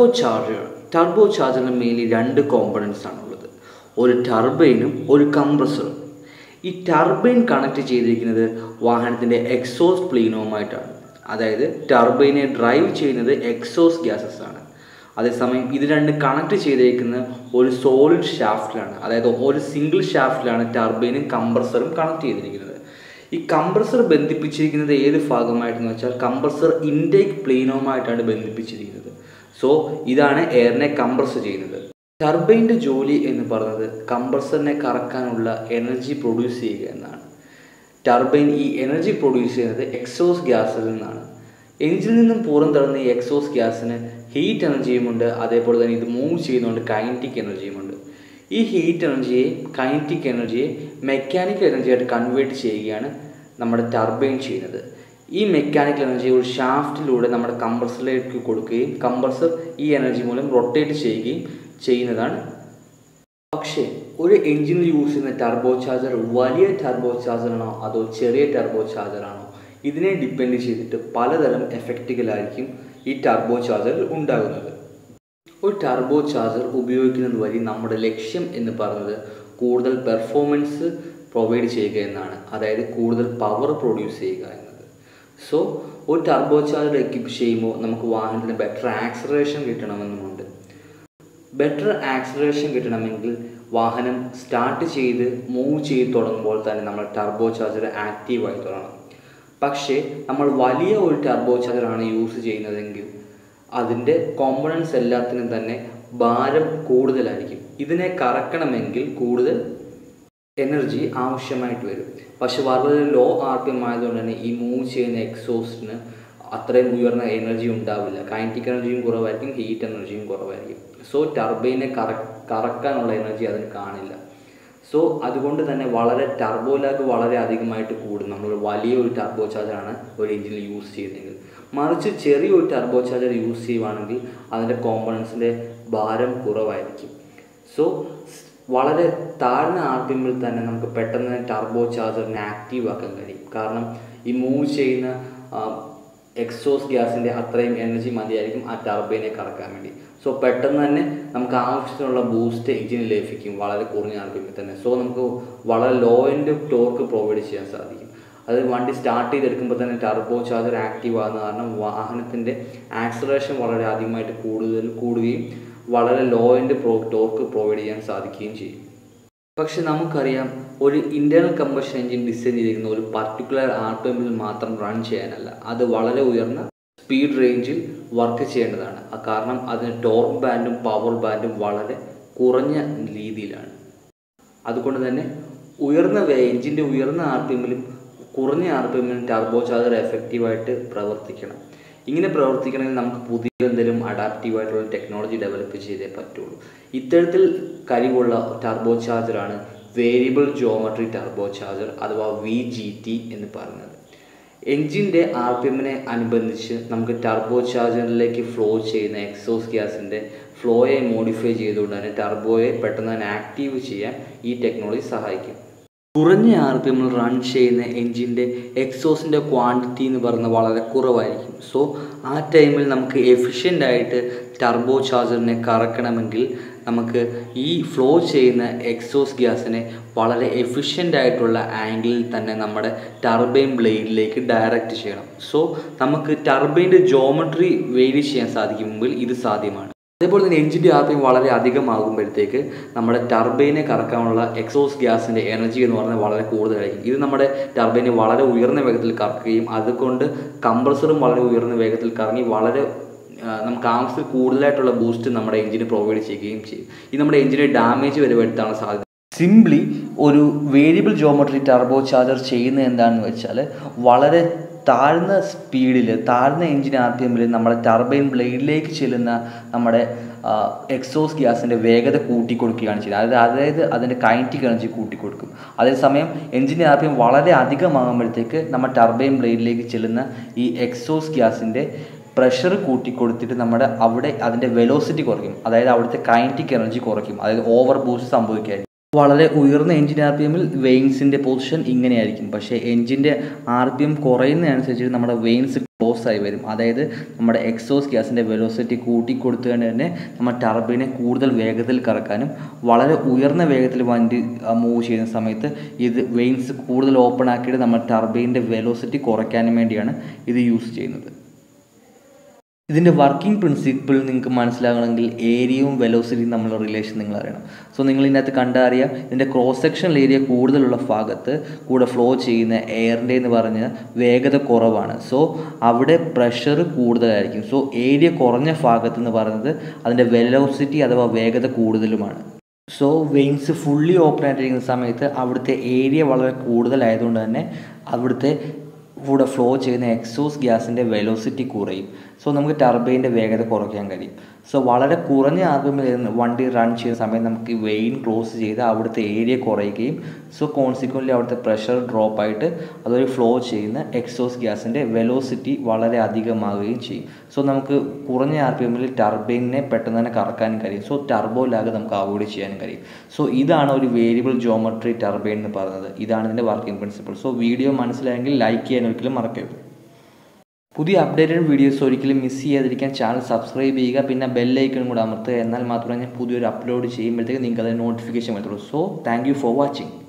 charger turbo ചാർജറിന് mainly രണ്ട് components ആണുള്ളത് ഒരു ടർബൈനും ഒരു കംപ്രസറും ഈ ടർബൈൻ കണക്ട് ചെയ്തിരിക്കുന്നത് വാഹനത്തിൻ്റെ എക്സോസ് പ്ലീനവുമായിട്ടാണ് അതായത് ടർബൈനെ ഡ്രൈവ് ചെയ്യുന്നത് എക്സോസ് ഗ്യാസസ് ആണ് അതേസമയം ഇത് രണ്ട് കണക്ട് ചെയ്തേക്കുന്നത് ഒരു സോളിഡ് ഷാഫ്റ്റിലാണ് അതായത് ഒരു സിംഗിൾ ഷാഫ്റ്റിലാണ് ടർബൈനും കംപ്രസറും കണക്ട് ചെയ്തിരിക്കുന്നത് ഈ കംപ്രസർ ബന്ധിപ്പിച്ചിരിക്കുന്നത് ഏത് ഭാഗമായിട്ടെന്ന് വെച്ചാൽ കംപ്രസർ ഇൻടേക്ക് പ്ലെയിനുമായിട്ടാണ് ബന്ധിപ്പിച്ചിരിക്കുന്നത് സോ ഇതാണ് എയറിനെ കംപ്രസ് ചെയ്യുന്നത് ടർബൈൻ്റെ ജോലി എന്ന് പറയുന്നത് കംപ്രസറിനെ കറക്കാനുള്ള എനർജി പ്രൊഡ്യൂസ് ചെയ്യുക എന്നാണ് ടർബൈൻ ഈ എനർജി പ്രൊഡ്യൂസ് ചെയ്യുന്നത് എക്സോസ് ഗ്യാസിൽ നിന്നാണ് എഞ്ചിനിൽ നിന്നും പുറന്തള്ളുന്ന ഈ എക്സോസ് ഗ്യാസിന് ഹീറ്റ് എനർജിയുമുണ്ട് അതേപോലെ തന്നെ ഇത് മൂവ് ചെയ്യുന്നതുകൊണ്ട് കൈനറ്റിക് എനർജിയുമുണ്ട് ഈ ഹീറ്റ് എനർജിയെ കൈനറ്റിക് എനർജിയെ മെക്കാനിക്കൽ എനർജിയായിട്ട് കൺവേർട്ട് ചെയ്യുകയാണ് നമ്മുടെ ടർബൈൻ ചെയ്യുന്നത് ഈ മെക്കാനിക്കൽ എനർജി ഒരു ഷാഫ്റ്റിലൂടെ നമ്മുടെ കംപ്രസറിലേക്ക് കൊടുക്കുകയും കംപ്രസർ ഈ എനർജി മൂലം റൊട്ടേറ്റ് ചെയ്യുകയും ചെയ്യുന്നതാണ് പക്ഷേ ഒരു എഞ്ചിനിൽ യൂസ് ചെയ്യുന്ന ടർബോ ചാർജർ വലിയ ടർബോ ചാർജറാണോ അതോ ചെറിയ ടർബോ ചാർജറാണോ ഇതിനെ ഡിപ്പെൻഡ് ചെയ്തിട്ട് പലതരം എഫക്റ്റുകളായിരിക്കും ഈ ടർബോ ചാർജർ ഉണ്ടാകുന്നത് ഒരു ടർബോ ചാർജർ ഉപയോഗിക്കുന്നത് വഴി നമ്മുടെ ലക്ഷ്യം എന്ന് പറയുന്നത് കൂടുതൽ പെർഫോമൻസ് പ്രൊവൈഡ് ചെയ്യുക എന്നാണ് അതായത് കൂടുതൽ പവർ പ്രൊഡ്യൂസ് ചെയ്യുക എന്നത് സോ ഒരു ടർബോ ചാർജർ എക്വിപ്പ് ചെയ്യുമ്പോൾ നമുക്ക് വാഹനത്തിന് ബെറ്റർ ആക്സലറേഷൻ കിട്ടണമെന്നുമുണ്ട് ബെറ്റർ ആക്സലറേഷൻ കിട്ടണമെങ്കിൽ വാഹനം സ്റ്റാർട്ട് ചെയ്ത് മൂവ് ചെയ്ത് തുടങ്ങുമ്പോൾ തന്നെ നമ്മൾ ടർബോ ചാർജർ ആക്റ്റീവായി തുടങ്ങണം പക്ഷേ നമ്മൾ വലിയ ഒരു ടർബോ ചാർജറാണ് യൂസ് ചെയ്യുന്നതെങ്കിൽ അതിൻ്റെ കോമ്പണൻസ് എല്ലാത്തിനും തന്നെ ഭാരം കൂടുതലായിരിക്കും ഇതിനെ കറക്കണമെങ്കിൽ കൂടുതൽ എനർജി ആവശ്യമായിട്ട് വരും പക്ഷെ വളരെ ലോ ആർ പി എം ആയതുകൊണ്ട് തന്നെ ഈ മൂവ് ചെയ്യുന്ന എക്സോസ്റ്റിന് അത്രയും ഉയർന്ന എനർജി ഉണ്ടാവില്ല കൈനറ്റിക് എനർജിയും കുറവായിരിക്കും ഹീറ്റ് എനർജിയും കുറവായിരിക്കും സോ ടർബൈനെ കറ കറക്കാനുള്ള എനർജി അതിന് കാണില്ല സോ അതുകൊണ്ട് തന്നെ വളരെ ടർബോ ലാഗ് വളരെ അധികമായിട്ട് കൂടും നമ്മൾ വലിയ ഒരു ടർബോ ചാർജറാണ് ഒരു എഞ്ചിനിൽ യൂസ് ചെയ്യുന്നതെങ്കിൽ മറിച്ച് ചെറിയ ഒരു ടർബോ ചാർജർ യൂസ് ചെയ്യുവാണെങ്കിൽ അതിൻ്റെ കോമ്പണൻസിൻ്റെ ഭാരം കുറവായിരിക്കും സോ വളരെ താഴ്ന്ന ആർ പി എമ്മിൽ തന്നെ നമുക്ക് പെട്ടെന്ന് ടർബോ ചാർജറിനെ ആക്റ്റീവ് ആക്കാൻ കഴിയും കാരണം ഈ മൂവ് ചെയ്യുന്ന എക്സോസ് ഗ്യാസിൻ്റെ അത്രയും എനർജി മതിയായിരിക്കും ആ ടർബൈനെ കറക്കാൻ വേണ്ടി സോ പെട്ടെന്ന് തന്നെ നമുക്ക് ആവശ്യത്തിനുള്ള ബൂസ്റ്റ് എഞ്ചിനിൽ ലഭിക്കും വളരെ കുറഞ്ഞ ആർ പി എമ്മിൽ തന്നെ സോ നമുക്ക് വളരെ ലോ എൻഡ് ടോർക്ക് പ്രൊവൈഡ് ചെയ്യാൻ സാധിക്കും അത് വണ്ടി സ്റ്റാർട്ട് ചെയ്തെടുക്കുമ്പോൾ തന്നെ ടർബോ ചാർജർ ആക്റ്റീവ് ആകുന്ന കാരണം വാഹനത്തിൻ്റെ ആക്സലറേഷൻ വളരെ അധികമായിട്ട് കൂടുതൽ കൂടുകയും വളരെ low end pro torque provide ചെയ്യാൻ സാധിക്കുകയും ചെയ്യും പക്ഷെ നമുക്കറിയാം ഒരു ഇൻറ്റേർണൽ കമ്പഷൻ എഞ്ചിൻ ഡിസൈൻ ചെയ്തിരിക്കുന്ന ഒരു പർട്ടിക്കുലർ ആർ പി എമ്മിൽ മാത്രം റൺ ചെയ്യാനല്ല അത് വളരെ ഉയർന്ന സ്പീഡ് റേഞ്ചിൽ വർക്ക് ചെയ്യേണ്ടതാണ് കാരണം അതിന് ടോർക്ക് ബാൻഡും പവർ ബാൻഡും വളരെ കുറഞ്ഞ രീതിയിലാണ് അതുകൊണ്ട് തന്നെ ഉയർന്ന എഞ്ചിൻ്റെ ഉയർന്ന ആർ പി എമ്മിലും കുറഞ്ഞ ആർ പി എമ്മിലും ടർബോ ചാർജർ എഫക്റ്റീവായിട്ട് പ്രവർത്തിക്കണം ഇങ്ങനെ പ്രവർത്തിക്കണമെങ്കിൽ നമുക്ക് പുതിയ എന്തെങ്കിലും അഡാപ്റ്റീവ് ആയിട്ടുള്ള ടെക്നോളജി ഡെവലപ്പ് ചെയ്തേ പറ്റുള്ളൂ ഇത്തരത്തിൽ കഴിവുള്ള ടർബോ ചാർജറാണ് വേരിയബിൾ ജോമെട്രി ടർബോ ചാർജർ അഥവാ വി ജി ടി എന്ന് പറയുന്നത് എൻജിൻ്റെ ആർ പി എമ്മിനെ അനുബന്ധിച്ച് നമുക്ക് ടർബോ ചാർജറിലേക്ക് ഫ്ലോ ചെയ്യുന്ന എക്സോസ് ഗ്യാസിൻ്റെ ഫ്ലോയെ മോഡിഫൈ ചെയ്തുകൊണ്ട് തന്നെ ടർബോയെ പെട്ടെന്ന് തന്നെ ആക്റ്റീവ് ചെയ്യാൻ ഈ ടെക്നോളജി സഹായിക്കും കുറഞ്ഞ ആർ പി എമ്മിൽ റൺ ചെയ്യുന്ന എൻജിൻ്റെ എക്സോസിൻ്റെ ക്വാണ്ടിറ്റി എന്ന് പറയുന്നത് വളരെ കുറവായിരിക്കും സോ ആ ടൈമിൽ നമുക്ക് എഫിഷ്യൻ്റ് ആയിട്ട് ടർബോ ചാർജറിനെ കറക്കണമെങ്കിൽ നമുക്ക് ഈ ഫ്ലോ ചെയ്യുന്ന എക്സോസ് ഗ്യാസിനെ വളരെ എഫിഷ്യൻ്റ് ആയിട്ടുള്ള ആംഗിളിൽ തന്നെ നമ്മുടെ ടർബൈൻ ബ്ലേഡിലേക്ക് ഡയറക്റ്റ് ചെയ്യണം സോ നമുക്ക് ടർബൈൻ്റെ ജോമെട്രി വേരി ചെയ്യാൻ സാധിക്കുമെങ്കിൽ ഇത് സാധ്യമാണ് അതേപോലെ തന്നെ എഞ്ചിൻ്റെ ആർ പി എം വളരെ അധികമാകുമ്പോഴത്തേക്ക് നമ്മുടെ ടർബൈനെ കറക്കാനുള്ള എക്സോസ് ഗ്യാസിൻ്റെ എനർജി എന്ന് പറയുന്നത് വളരെ കൂടുതലായിരിക്കും ഇത് നമ്മുടെ ടർബൈനെ വളരെ ഉയർന്ന വേഗത്തിൽ കറക്കുകയും അതുകൊണ്ട് കംപ്രസറും വളരെ ഉയർന്ന വേഗത്തിൽ കറങ്ങി വളരെ നമുക്ക് ആവശ്യത്തിൽ കൂടുതലായിട്ടുള്ള ബൂസ്റ്റ് നമ്മുടെ എഞ്ചിന് പ്രൊവൈഡ് ചെയ്യുകയും ചെയ്യും ഇത് നമ്മുടെ എഞ്ചിന് ഡാമേജ് വരെ വരുത്താനുള്ള സാധ്യത സിംപ്ലി ഒരു വേരിയബിൾ ജോമെട്രി ടർബോ ചാർജർ ചെയ്യുന്നത് എന്താണെന്ന് വെച്ചാൽ വളരെ താഴ്ന്ന സ്പീഡിൽ താഴ്ന്ന എഞ്ചിൻ ആർ പി എമ്മിൽ നമ്മുടെ ടർബൈൻ ബ്ലേഡിലേക്ക് ചെല്ലുന്ന നമ്മുടെ എക്സോസ് ഗ്യാസിൻ്റെ വേഗത കൂട്ടിക്കൊടുക്കുകയാണ് ചെയ്യുന്നത് അതായത് അതായത് അതിൻ്റെ കൈനറ്റിക് എനർജി കൂട്ടിക്കൊടുക്കും അതേസമയം എഞ്ചിൻ്റെ ആർ പി എം വളരെ അധികമാകുമ്പോഴത്തേക്ക് നമ്മൾ ടർബൈൻ ബ്ലേഡിലേക്ക് ചെല്ലുന്ന ഈ എക്സോസ് ഗ്യാസിൻ്റെ പ്രഷർ കൂട്ടിക്കൊടുത്തിട്ട് നമ്മുടെ അവിടെ അതിൻ്റെ വെലോസിറ്റി കുറയ്ക്കും അതായത് അവിടുത്തെ കൈനറ്റിക് എനർജി കുറയ്ക്കും അതായത് ഓവർ ബൂസ്റ്റ് സംഭവിക്കായിരിക്കും വളരെ ഉയർന്ന എഞ്ചിൻ ആർ പി എമ്മിൽ വെയിൻസിൻ്റെ പൊസിഷൻ ഇങ്ങനെയായിരിക്കും പക്ഷേ എഞ്ചിൻ്റെ ആർ പി എം കുറയുന്നതനുസരിച്ച് നമ്മുടെ വെയിൻസ് ക്ലോസ് ആയി വരും അതായത് നമ്മുടെ എക്സോസ് ഗ്യാസിൻ്റെ വെലോസിറ്റി കൂട്ടിക്കൊടുത്തുകൊണ്ട് തന്നെ നമ്മൾ ടർബൈനെ കൂടുതൽ വേഗത്തിൽ കറക്കാനും വളരെ ഉയർന്ന വേഗത്തിൽ വണ്ടി മൂവ് ചെയ്യുന്ന സമയത്ത് ഇത് വെയിൻസ് കൂടുതൽ ഓപ്പൺ ആക്കിയിട്ട് നമ്മൾ ടർബൈൻ്റെ വെലോസിറ്റി കുറയ്ക്കാനും വേണ്ടിയാണ് ഇത് യൂസ് ചെയ്യുന്നത് ഇതിൻ്റെ വർക്കിംഗ് പ്രിൻസിപ്പിൾ നിങ്ങൾക്ക് മനസ്സിലാകണമെങ്കിൽ ഏരിയയും വെലോസിറ്റിയും തമ്മിലുള്ള റിലേഷൻ നിങ്ങൾ അറിയണം സോ നിങ്ങൾ ഇതിനകത്ത് കണ്ടറിയാം ഇതിൻ്റെ ക്രോസ് സെക്ഷണൽ ഏരിയ കൂടുതലുള്ള ഭാഗത്ത് കൂടെ ഫ്ലോ ചെയ്യുന്ന എയറിൻ്റെ എന്ന് പറഞ്ഞ വേഗത കുറവാണ് സോ അവിടെ പ്രഷർ കൂടുതലായിരിക്കും സോ ഏരിയ കുറഞ്ഞ ഭാഗത്ത് എന്ന് പറയുന്നത് അതിൻ്റെ വെലോസിറ്റി അഥവാ വേഗത കൂടുതലുമാണ് സോ വെയിൻസ് ഫുള്ളി ഓപ്പൺ ആയിട്ടിരിക്കുന്ന സമയത്ത് അവിടുത്തെ ഏരിയ വളരെ കൂടുതലായതുകൊണ്ട് തന്നെ അവിടുത്തെ കൂടെ ഫ്ലോ ചെയ്യുന്ന എക്സോസ് ഗ്യാസിൻ്റെ വെലോസിറ്റി കുറയും സോ നമുക്ക് ടർബൈൻ്റെ വേഗത കുറയ്ക്കാൻ കഴിയും സോ വളരെ കുറഞ്ഞ ആർപിഎമ്മിൽ വണ്ടി റൺ ചെയ്യുന്ന സമയത്ത് നമുക്ക് വെയിൻ ക്ലോസ് ചെയ്ത് അവിടുത്തെ ഏരിയ കുറയുകയും സോ കോൺസിക്വൻ്റ്ലി അവിടുത്തെ പ്രഷർ ഡ്രോപ്പ് ആയിട്ട് അതുവഴി ഫ്ലോ ചെയ്യുന്ന എക്സോസ് ഗ്യാസിൻ്റെ വെലോസിറ്റി വളരെ അധികമാവുകയും ചെയ്യും സോ നമുക്ക് കുറഞ്ഞ ആർ പി എമ്മിൽ ടർബൈനെ പെട്ടെന്ന് തന്നെ കറക്കാനും കഴിയും സോ ടർബോ ലാഗ് നമുക്ക് അവോയ്ഡ് ചെയ്യാനും കഴിയും സോ ഇതാണ് ഒരു വേരിയബിൾ ജോമെട്രി ടർബൈൻ എന്ന് പറയുന്നത് ഇതാണ് ഇതിൻ്റെ വർക്കിംഗ് പ്രിൻസിപ്പിൾ സോ വീഡിയോ മനസ്സിലായെങ്കിൽ ലൈക്ക് ചെയ്യാൻ ഒരിക്കലും മറക്കരുത് പുതിയ അപ്ഡേറ്റഡ് വീഡിയോസ് ഒരിക്കലും മിസ് ചെയ്യാതിരിക്കാൻ ചാനൽ സബ്സ്ക്രൈബ് ചെയ്യുക പിന്നെ ബെല്ലൈക്കണും കൂടെ അമർത്തുക എന്നാൽ മാത്രമേ ഞാൻ പുതിയൊരു അപ്ലോഡ് ചെയ്യുമ്പോഴത്തേക്ക് നിങ്ങൾക്ക് അതിന് നോട്ടിഫിക്കേഷൻ വരത്തുള്ളൂ so thank you for watching